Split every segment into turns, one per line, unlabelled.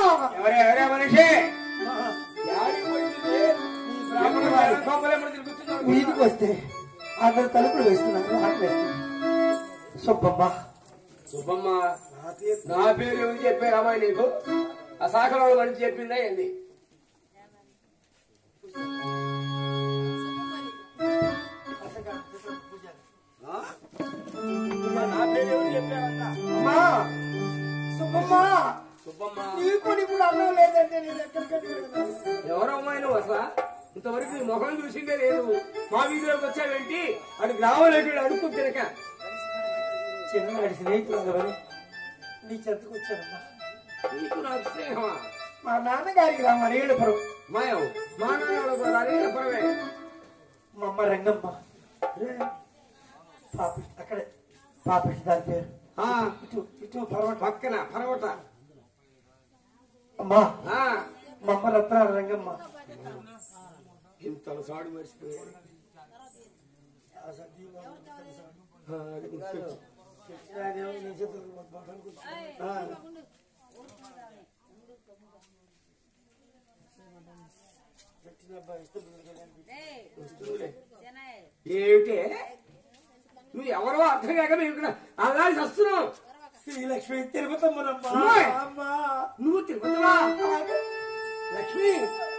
ఎవరే ఎవరే మనిషి
వీధికి వస్తే అందరు తలుపులు వేస్తున్నారు ఆటలు వేస్తున్నారు సుబ్బమ్మ
సుబ్బమ్మ నా పేరు ఎవరు చెప్పారు అమ్మాయి నీకు ఆ శాఖలో మనిషి చెప్పిందా ఏంది ఆ? నా పేరు ఎవరు చెప్పారన్నా
అమ్మా సుబ్బమ్మ
సుబ్బమ్మ
నీకు ఇప్పుడు అన్నం లేదంటే నేను ఎక్కడికి వెళ్తాను
ఎవరో అమ్మాయి నువ్వు అసలు ఇంతవరకు నీ ముఖం చూసిందే లేదు మా వీధిలోకి వచ్చావేంటి అటు గ్రామంలోకి అడుక్కు తినక
చిన్ననాటి స్నేహితులు అందరూ నీ చెంతకు వచ్చానమ్మా
నీకు నాకు స్నేహమా
మా నాన్నగారికి రా మరేడుపురం
మాయం మా నాన్న కూడా అదే పరమే
మా అమ్మ రంగమ్మ పాపి అక్కడే పాపిటి దాని పేరు
ఆ,
ఇటు ఇటు పర్వట
పక్కన పరవట
అమ్మా
ఆ,
మా అమ్మ రత్నాల రంగమ్మ
ఇంతలో సాడు మర్చిపోయాడు ఆ, అది గుర్తొచ్చింది. ఆ, వస్తుందిలే. ఏమిటి నువ్వు ఎవరో అర్థం కాక మేము ఇక్కడ అలాగే వస్తున్నావు
శ్రీలక్ష్మి తిరుపతమ్మనమ్మా
అమ్మాయి!
అమ్మా
నువ్వు తిరుపతివా లక్ష్మి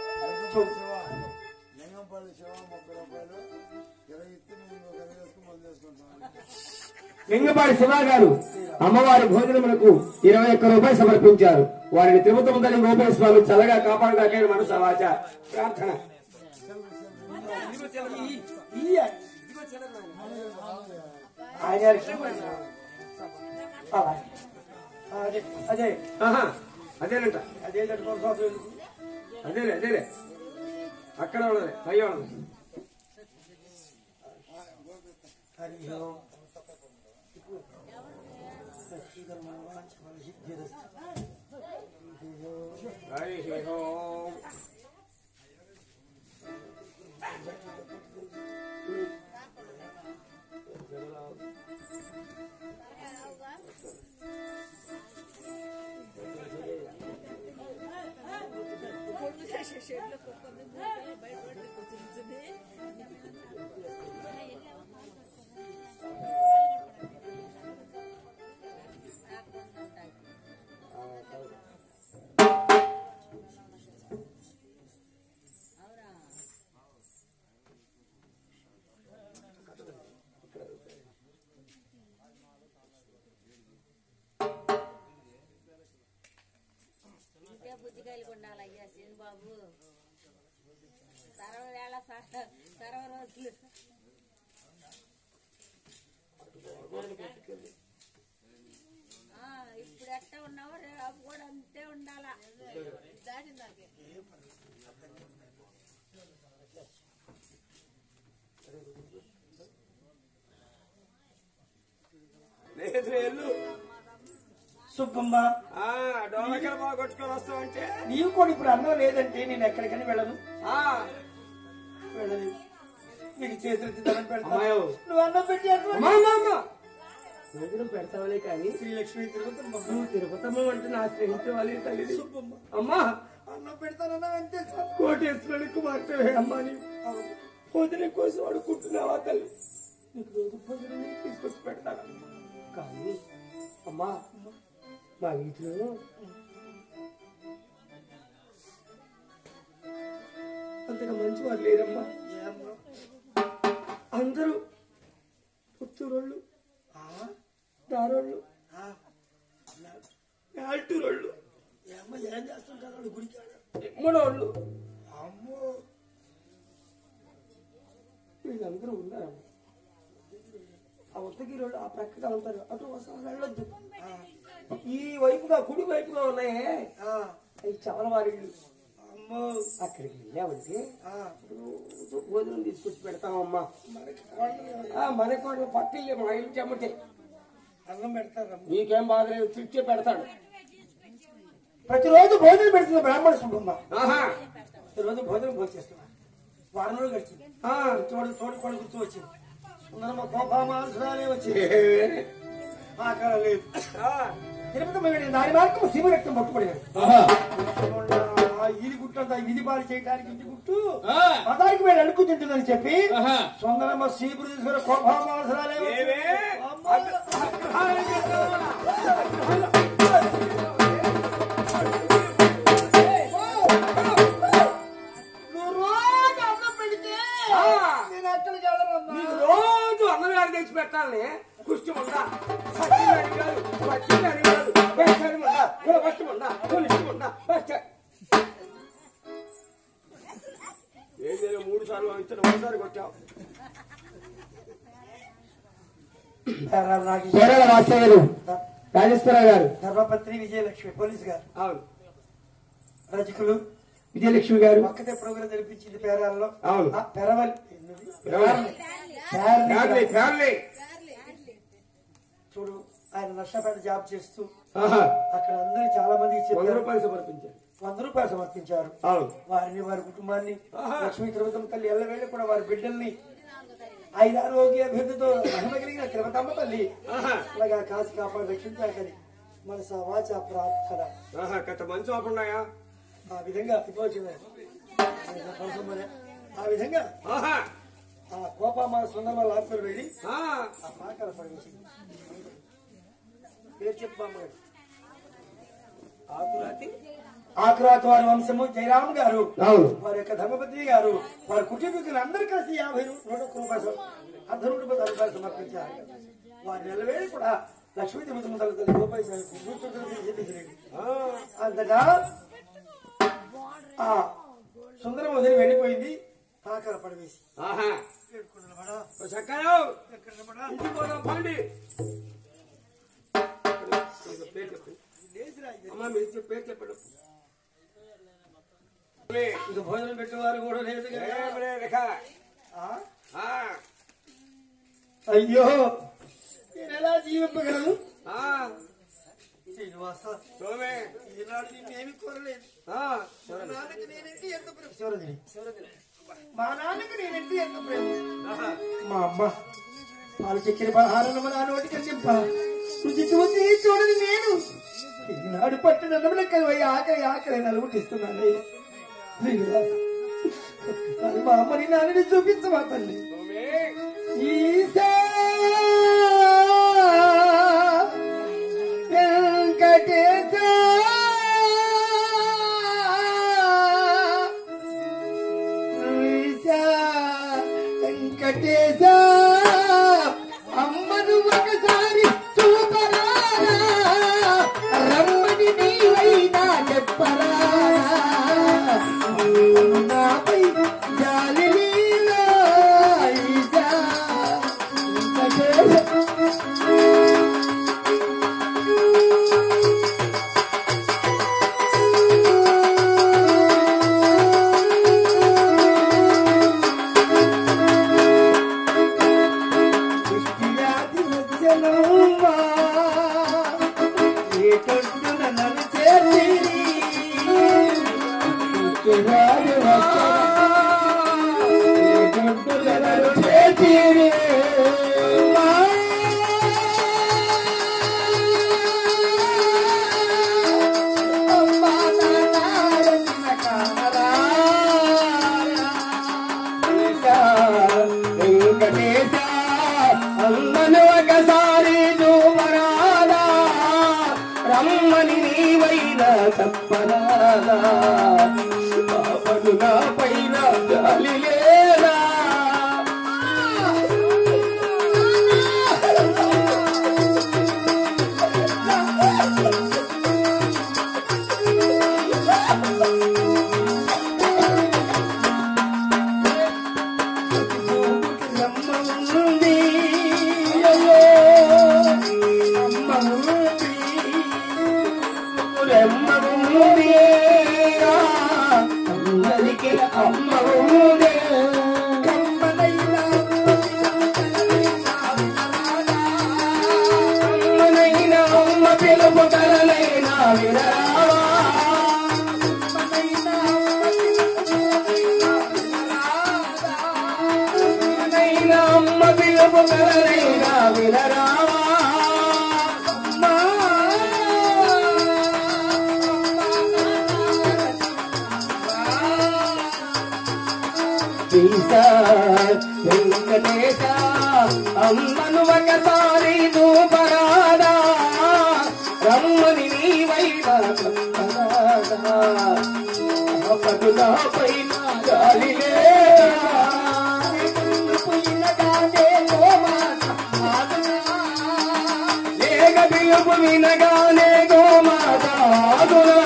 లింగంపల్లి శివ ముప్పై రూపాయలు ఇరవై ఇస్తే నేను ఒక ఇరవై వేసుకుని మందు వేసుకుంటాను
లింగపాడి శివ గారు అమ్మవారి భోజనములకు ఇరవై ఒక్క రూపాయలు సమర్పించారు వారిని తిరుపతి ముందరి గోపాల స్వామి చల్లగా కాపాడుగాకే మన సమాచ ప్రార్థన
ఈ ఆయన గారికి అలాగే. అదే అదే
ఆహా, అదేనంట
అదే కట్టుకోవాలి
అదేలే అదేలే అక్కడ ఉన్నది పై ఉన్నది
హరి ఓం సచ్చిదానంద వాంఛ సిద్ధిరస్తు.
హరి ఓం.
ఇంకే బుజ్జికాయలు కొండాలయ్యా సీన్ బాబు సరవ వేళ స- సరవ రోజులు ఆ, ఇప్పుడు ఎట్ట ఉన్నావో రేపు కూడా అంతే ఉండాలా దాటిందాకే
లేదు వెళ్ళు
సుబ్బమ్మ
ఆ, డోలకలు బాగా కొట్టుకొని వస్తావంటే
నీవు కూడా ఇప్పుడు అన్నం లేదంటే నేను ఎక్కడికైనా వెళ్ళను
ఆ,
వెళ్ళలేదు నీకు చేతులెత్తి దండం పెడతాను
అమ్మాయో.
నువ్వు అన్నం పెట్టి ఎక్కడ
అమ్మా, అమ్మా, అమ్మా. భోజనం పెడతావులే కానీ
శ్రీలక్ష్మి తిరుగుతున్నా
నువ్వు తిరుపతమ్మ అంటే నా స్నేహితులు వాళ్ళ తల్లి
సుబ్బమ్మ
అమ్మా
అన్నం పెడతానన్నా అంతే సార్
కోటేశ్వరుడికి కుమార్తె అమ్మా నీవు భోజనం కోసం అడుక్కుంటున్నావా తల్లి నీకు రోజు భోజనం తీసుకొచ్చి పెడతాను కానీ అమ్మా మా వీధిలో అంతగా మంచి వారు లేరమ్మా అందరూ పుత్తూరోళ్ళు దారోళ్ళు ఆల్టూరోళ్ళు
అమ్మ ఏం చేస్తుంటారు వాడు గుడికాడ
ఎమ్మడోళ్ళు
అమ్మో
వీళ్ళందరూ ఉన్నారు ఆ ఉత్తగిరోళ్ళు ఆ ప్రక్కగా ఉంటారు అటు అసలు వెళ్ళొద్దు ఈ వైపుగా కుడి వైపుగా ఉన్నాయే
ఆ,
అవి చవలవారిళ్ళు
అమ్మో
అక్కడికి వెళ్ళామంటే
ఆ,
రోజు భోజనం తీసుకొచ్చి పెడతామమ్మా
మనకి కోడలు
ఆ, మన కూడా పట్టిల్లే మా ఇల్లు చెమ్మటే
అన్నం పెడతారమ్మ
నీకేం బాధ లేదు తిరిచే పెడతాడు
ప్రతిరోజు భోజనం పెడుతుంది బ్రాహ్మణ సుబ్బమ్మ
ఆహా
ప్రతిరోజు భోజనం భోజేస్తున్నా వారం రోజులు గడిచింది
ఆ.
తోడు తోడు కూడా గుర్తు వచ్చింది సుందరమ్మ కోపమాల్సరాలే వచ్చింది ఆకలి లేదు
ఆ.
తిరుపతి వెళ్ళిన దాని మార్గం శివ రక్తం పట్టుబడినాడు
ఆహా.
వీధి పాలు చేయడానికి ఇంటి గుట్టు
ఆ.
మతానికి మీరు అడుక్కు తింటుందని చెప్పి
ఆహా.
సొందరమ్మ సీపురు తీసుకుని కోపామాసరాలే
ఏవే? అగ్రహారం చేస్తావా?
నువ్వు రోజు అన్నం పెడితే
ఆ.
నేను ఎక్కడికి వెళ్ళనమ్మా
నీకు రోజు అన్నగారు తెచ్చి పెట్టాలని కుష్టి ఉందా సత్యం కాదు పచ్చిన కాదు బెస్టారి ఉందా గుల ఫస్ట్ ఉందా గులిష్టి ఉందా బెస్ట్ ఏం చేయలేదు మూడు సార్లు ఇచ్చిన ఒకసారి కొట్టావు
నాకు
కేరళ వాస్తవ్యులు రాజేశ్వరరావు గారు
ధర్మపత్రి విజయలక్ష్మి పోలీస్ గారు
అవును
రజకులు
విజయలక్ష్మి గారు
ఒక్కతే ప్రోగ్రాం జరిపించింది పేరాల్లో
అవును.
ఆ, పెరవల్ ఏంటది?
పెరవల్.
పేర్ని
ఫ్యామిలీ
కాదు.
ఫ్యామిలీ
చూడు ఆయన నష్టపేట జాబ్ చేస్తూ
ఆహా.
అక్కడ అందరూ చాలా మందికి
వంద
చెప్పారు
రూపాయలు సమర్పించారు
వంద రూపాయలు సమర్పించారు
అవును
వారిని వారి కుటుంబాన్ని
ఆహా.
లక్ష్మీ తిరుపతమ్మ తల్లి ఎల్లవేళ కూడా వారి బిడ్డల్ని ఐదు ఆరోగ్య అభివృద్ధితో మహిమ కలిగిన తిరుపతమ్మ తల్లి
ఆహా.
అలాగా కాసి కాపాడు రక్షించాకని మనస వాచ ప్రార్థన
ఆహా కట్ట మంచి ఆపున్నాయా
ఆ విధంగా అయిపోయింది ఆ విధంగా
ఆహా
ఆ కోపమ్మ సుందరమ్మ లాస్కర్ వెళ్ళి
ఆ.
ఆ పాకల పడేసి పేరు చెప్పు అమ్మగారు
ఆకురాతి
ఆకురాత్ వారి వంశము జయరామ్ గారు
అవును
వారి యొక్క ధర్మపత్ని గారు వారి కుటుంబీకులు అందరూ కలిసి యాభై రూ- నూట ఒక్క రూపాయలు అర్ధ నూట పది రూపాయలు సమర్పించారు వారి నెలవేళ కూడా లక్ష్మీ తిరుమల తల్లి రూపాయలు చెల్లించలేదు
ఆ.
అంతటా ఆ సుందరం వదిలి వెళ్ళిపోయింది పాకల పడవేసి
ఆహా ఓ చక్కరావు ఇంటికి పోదాం పండి పేరు చెప్పండి అమ్మా మీరు చెప్పే పేరు చెప్పండి
ఇక భోజనం పెట్టేవారు కూడా లేదు కదా.
ఏమలే రేఖ.
ఆ?
ఆ,
అయ్యో నేను ఎలా జీవింపగలను
ఆ,
శ్రీనివాస
సోమే
ఈనాడు నిన్నేమి కోరలేదు
ఆ,
మా నాన్నకి నేనంటే ఎంత ప్రేమ శివరజని మా నాన్నకి నేనంటే ఎంత ప్రేమ
ఆహా.
మా అమ్మ పాలు చక్కెర పలహారం మా నోటికి అందింప రుచి చూసి చూడని నేను ఈనాడు పట్టిన నమ్మలెక్కలు ఆకలి ఆకలి నలుగుటిస్తున్నాను శ్రీనివాస ఒక్కసారి మా అమ్మని నాన్నని చూపించమా తల్లి
సోమే
ఈశా వెంకటేశ ఈశా వెంకటేశ అమ్మను ఒకసారి చూపరా రమ్మని నీవైనా చెప్పరా నాపై జాలి లీలా ఈశా వెంకటేశ దృష్టివ్యాధి మధ్యలోమా, ఏ కట్టున నన్ను చేరి, దృష్టివ్యాధి మధ్యలోమా, ఏ కట్టున నన్ను చేరి, మా. అమ్మా నాన్న కామరా వెంకటేశ అమ్మను ఒకసారి చూపరాదా రమ్మని నీవైనా చెప్పరాదా పాపను నా పైన జాలి లేదా రమ్మంది అయ్యో అమ్మంది రమ్మంది అందరికి అమ్మంది కమ్మనైనా అమ్మనైనా అమ్మ పిలుపు కలనైనా వినరావా అమ్మనైనా అమ్మనైనా అమ్మ పిలుపు కలనైనా వినరావా అమ్మా అమ్మా ఈశ వెంకటేశ అమ్మను ఒకసారి దూపరాదా రమ్మని నీ వైన పదుల పైన గాలి లేక పిలుపు వినగానే గోమాతాదురా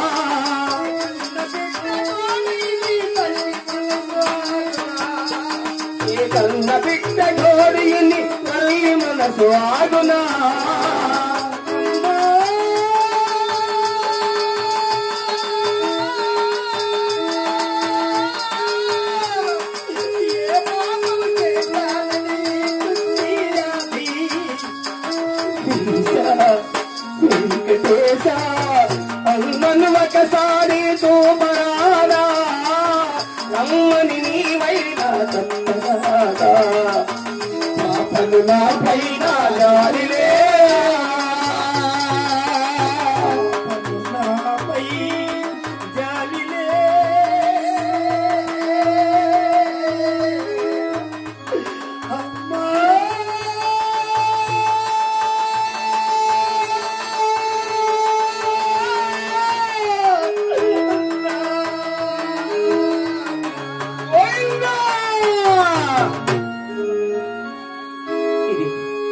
ఏ కన్న బిడ్డ గోడిని తల్లి మనసు ఆగునా వెంకటేశ అమ్మను ఒకసారి తోమరాదా రమ్మని నీ వైన తప్పరాదా పాపను నా పైన జాలిలే పాపను నాపై జాలిలే ఇది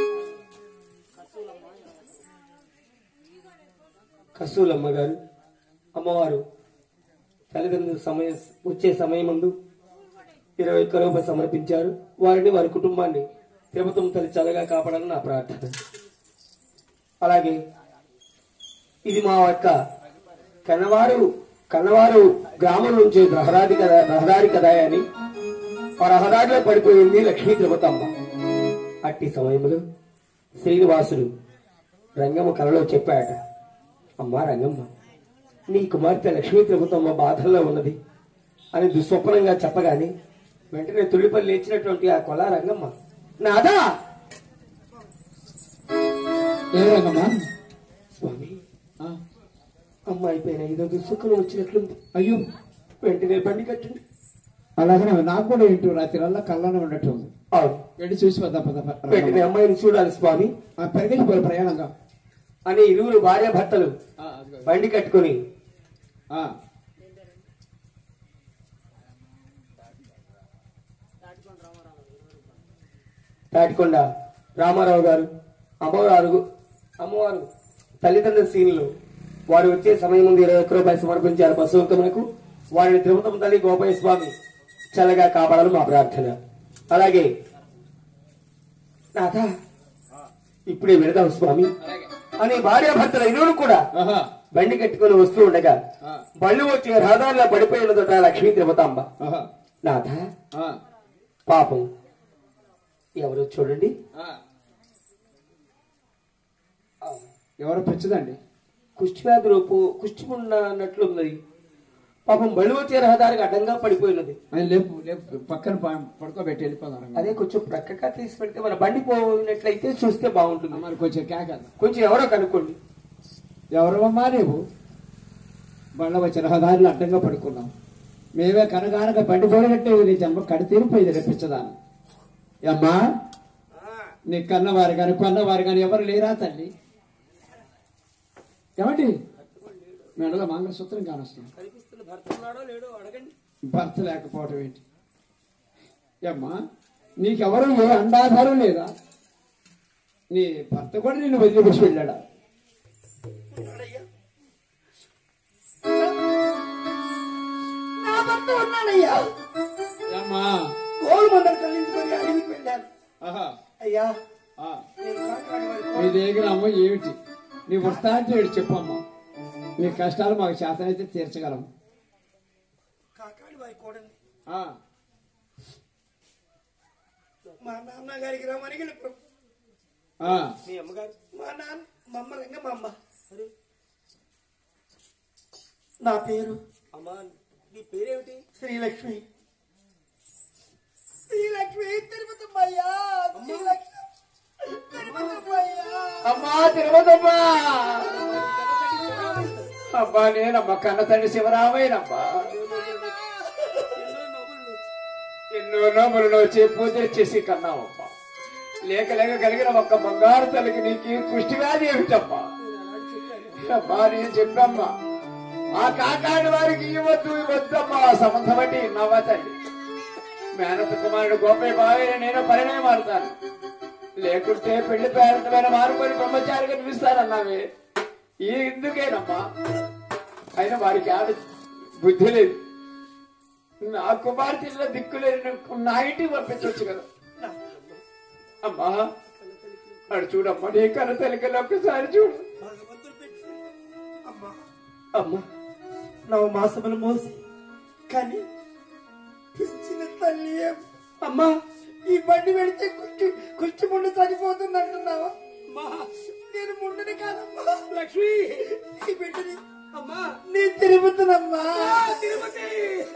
కసూలమ్మ గారు అమ్మవారు తల్లిదండ్రులు సమయం వచ్చే సమయం ముందు ఇరవై ఒక్క రూపాయలు సమర్పించారు వారిని వారి కుటుంబాన్ని తిరుపతి తల్లి చల్లగా కాపాడాలని నా ప్రార్థన అలాగే ఇది మా యొక్క కన్నవారు కన్నవారు గ్రామం నుంచి రహదారి కదా రహదారి కదా అని ఆ రహదారిలో పడిపోయింది లక్ష్మీ తిరుపతమ్మ అట్టి సమయంలో శ్రీనివాసుడు రంగమ్మ కలలో చెప్పాట అమ్మా రంగమ్మ నీ కుమార్తె లక్ష్మీ తిరుపతమ్మ బాధల్లో ఉన్నది అని దుస్వప్నంగా చెప్పగానే వెంటనే తుళ్ళిపల్లి లేచినటువంటి ఆ కొల రంగమ్మ నాదా
ఏమమ్మా
స్వామి అమ్మాయి పైన ఏదో దుస్సుఖం వచ్చినట్లుంది
అయ్యో
వెంటనే బండి కట్టండి
అలాగనే నాకు కూడా ఏంటో రాత్రి కళ్ళనే ఉండటం ఉంది
అవును
వెళ్ళి చూసి పద పద పద.
వెంటనే అమ్మాయిని చూడాలి స్వామి
ఆ, పరిగెత్తిపోయి ప్రయాణంగా
అని ఇరువురు భార్య భర్తలు
ఆ, అదిగో.
బండి కట్టుకొని
ఆ,
తాటికొండ రామారావు గారు అమ్మవారు అమ్మవారు తల్లిదండ్రుల సీన్లు వారు వచ్చే సమయం ముందు ఇరవై ఒక్క రూపాయలు సమర్పించారు బసవంతములకు వారిని తిరుపతం తల్లి గోపయ్య స్వామి చల్లగా కాపాడాలి మా ప్రార్థన అలాగే నాథ ఇప్పుడే వెళదాం స్వామి అని భార్య భర్తల ఇరువురు కూడా
ఆహా,
బండి కట్టుకొని వస్తూ ఉండగా
ఆ,
బళ్ళు వచ్చి రహదారిలో పడిపోయినదట లక్ష్మీ తిరుపతాంబ
ఆహా,
నాథ
ఆ,
పాపం ఎవరు చూడండి
ఆ. ఎవరో పెంచదండి
కుష్టి వ్యాధి రూపు కుష్టి ఉన్న అన్నట్లున్నది పాపం బళ్ళు వచ్చే రహదారికి అడ్డంగా పడిపోయినది
ఆయన లేపు లేపు పక్కన ప- పడుకోబెట్టి వెళ్ళిపోదాం
అదే కొంచెం ప్రక్కగా తీసి పెడితే మన బండి పోయినట్లయితే చూస్తే బాగుంటుంది
మరి కొంచెం కేక
కొంచెం ఎవరో కనుక్కోండి
ఎవరమ్మా నీవు బండ్ల వచ్చి రహదారిలో అడ్డంగా పడుకున్నాం మేమే కనగానక బండి పోయినట్టే నీ జన్మ కడి తీరిపోయింది రేపించదాను అమ్మా నీ కన్నవారు కానీ కొన్నవారు కానీ ఎవరు లేరా తల్లి ఏమండి మెడలో మంగళసూత్రం కానొస్తుంది
కనిపిస్తున్న భర్త ఉన్నాడో లేడో అడగండి
భర్త లేకపోవటం ఏంటి అమ్మా నీకెవరు ఏ అండాధారం లేదా నీ భర్త కూడా నిన్ను వదిలిపెట్టి వెళ్ళాడా
నా భర్త ఉన్నాడయ్యా
అమ్మా
గోలు మందరు కలిగించుకొని అడవికి వెళ్ళాను
ఆహా
అయ్యా
ఆ.
నేను కాకినాడ వారి
మీ దగ్గర అమ్మ ఏమిటి నీ వస్తా అంటే ఏడు చెప్పమ్మా నీ కష్టాలు మాకు చేతనైతే తీర్చగలం
కాకాడి వారి కోడని
ఆ,
మా నాన్న గారికి రమ్మని వెళ్ళి
ఆ,
మీ అమ్మగారు మా నాన్న మా అమ్మ రంగ మా అమ్మ అరే. నా పేరు అమ్మా నీ పేరేమిటి శ్రీలక్ష్మి శ్రీలక్ష్మి తిరుపతమ్మయ్యా శ్రీలక్ష్మి తిరుపతమ్మయ్యా
అమ్మా తిరుమతమ్మా అబ్బా నేనమ్మా కన్న తండ్రి శివరామయ్యనమ్మా ఎన్నో నోములు నోచి పూజ చేసి కన్నావమ్మా లేక లేక కలిగిన ఒక్క బంగారు తల్లికి నీకు ఈ కుష్టి వ్యాధి ఏమిటమ్మా అమ్మా నేను చెప్పమ్మా ఆ కాకాడి వారికి ఇవ్వద్దు ఇవ్వద్దమ్మా సంబంధం బట్టి నవ్వ తల్లి మేనత కుమారుడు గోపయ్య బాగా నేను పరిణయం మారుతాను లేకుంటే పెళ్లి పేరంతమైన మారుకొని బ్రహ్మచారిగా నిలుస్తానన్నావే ఈ ఇందుకేనమ్మా అయినా వారికి ఆడ బుద్ధి లేదు నా కుమార్తెల్లో దిక్కు లేదు నా ఇంటికి పంపించవచ్చు కదా అమ్మా అడు చూడమ్మా నీ కన్న తల్లికల్లో ఒక్కసారి చూడు
భగవంతుడు పెట్టి అమ్మా అమ్మా నవ మాసములు మోసి కానీ పిలిచిన తల్లి అమ్మా ఈ బండి పెడితే కుర్చీ కుర్చీ ముందు చనిపోతుంది అంటున్నావా అమ్మా నేను ముండని కాదమ్మా లక్ష్మి ఈ బిడ్డని అమ్మా నేను తిరుగుతున్నమ్మా తిరుపతి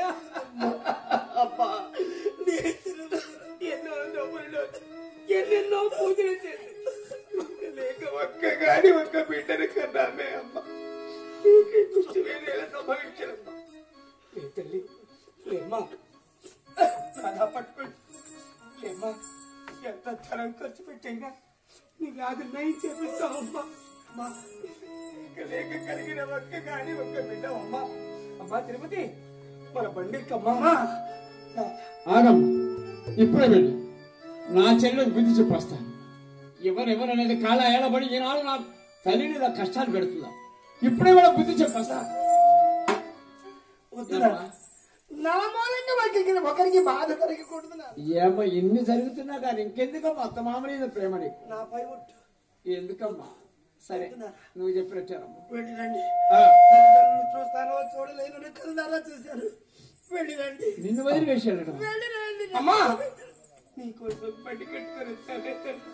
అమ్మా నేను తిరుగుతున్నా ఎన్నో నవ్వులు ఎన్నెన్నో పూజలు చేసి లేక ఒక్క గాని ఒక్క బిడ్డని కన్నామే అమ్మ నీకే దృష్టి వేరేలా సంభవించదమ్మా ఏ తల్లి లేమ్మా చాలా పట్టుకోండి లేమ్మా ఎంత ధనం ఖర్చు పెట్టైనా నీ వ్యాధి నయం చేపిస్తావమ్మా అమ్మా ఇక లేక కలిగిన ఒక్క గాని ఒక్క బిడ్డ అమ్మా అమ్మా తిరుపతి మన బండికమ్మా
ఆగమ్మ ఇప్పుడే వెళ్ళి నా చెల్లెలకు బుద్ధి చెప్పేస్తాను ఎవరెవరు అనేది కాళ్ళ ఏడబడి ఈనాడు నా తల్లిని ఇలా కష్టాలు పెడుతుందా ఇప్పుడే కూడా బుద్ధి చెప్పేస్తా
వద్దురా నా మూలంగా ఒకరికి ఒకరికి బాధ కలగకూడదు నా-
ఏమో ఇన్ని జరుగుతున్నా కానీ ఇంకెందుకమ్మా అత్త మామూలు ప్రేమ నీకు
నాపై ముట్టు
ఎందుకమ్మా సరే నువ్వు చెప్పినట్టానమ్మా
వెళ్ళిరండి
ఆ,
తల్లిదండ్రులను చూస్తానో చూడలేను తల్లిదారా చూశారు వెళ్ళిరండి
నిన్ను వదిలి వేసాడు
వెళ్ళిరండి
అమ్మా
నీకోసం బండి కట్టుకొని వచ్చానే తల్లి.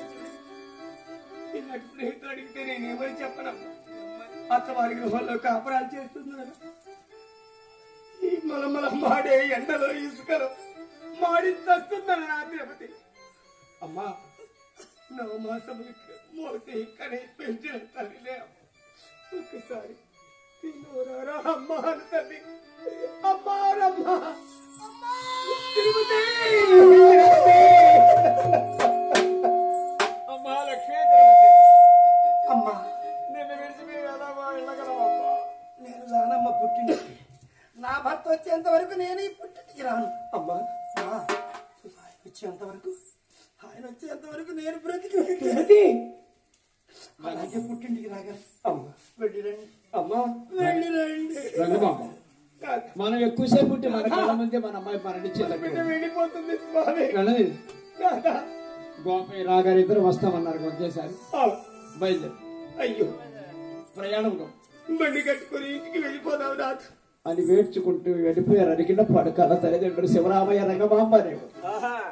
ఇలాంటి స్నేహితులు అడిగితే నేను ఏమని చెప్పనమ్మా అత్తవారి గృహంలో కాపురాలు చేస్తున్నాను ఈ మలమల మాడే ఎండలో ఇసుకలో మాడి తస్తున్నాను నా తిరుపతి అమ్మా నవమాసములకి మోసి కని పెంచిన తల్లిలే అమ్మ. ఒక్కసారి తిన్నోరారా అమ్మా అని తల్లి అమ్మా రమ్మా అమ్మా తిరుపతి
అమ్మా లక్ష్మీ తిరుపతి
అమ్మా
నిన్ను విడిచి మేము ఎలా వెళ్ళగలమమ్మా
నేను రానమ్మ పుట్టింటికి నా భర్త వచ్చేంత వరకు నేను ఈ పుట్టింటికి రాను అమ్మా అమ్మా, ఆయన వచ్చేంత వరకు ఆయన వచ్చేంత వరకు నేను బ్రతికి
తిరుపతి
అలాగే పుట్టింటికి రాగా
అమ్మా
వెళ్ళిరండి
అమ్మా
వెళ్ళిరండి
రంగబాబు
కాదు
మనం ఎక్కువసేపు ఉంటే మన కళ్ళ ముందే మన అమ్మాయి మరణించేటట్టు
బిడ్డ వెళ్ళిపోతుంది స్వామి
వెళ్ళదు
కాదా?
గోపయ్య రాగారు ఇద్దరు వస్తామన్నారు ఒకేసారి
ఆ,
బయలుదేరు
అయ్యో
ప్రయాణంలో
బండి కట్టుకుని ఇంటికి వెళ్ళిపోదాం నాథ
అని వేడ్చుకుంటూ వెళ్ళిపోయారు అడిగిన పడకల తల్లిదండ్రులు శివరామయ్య రంగమాంబ అనేవారు
ఆహా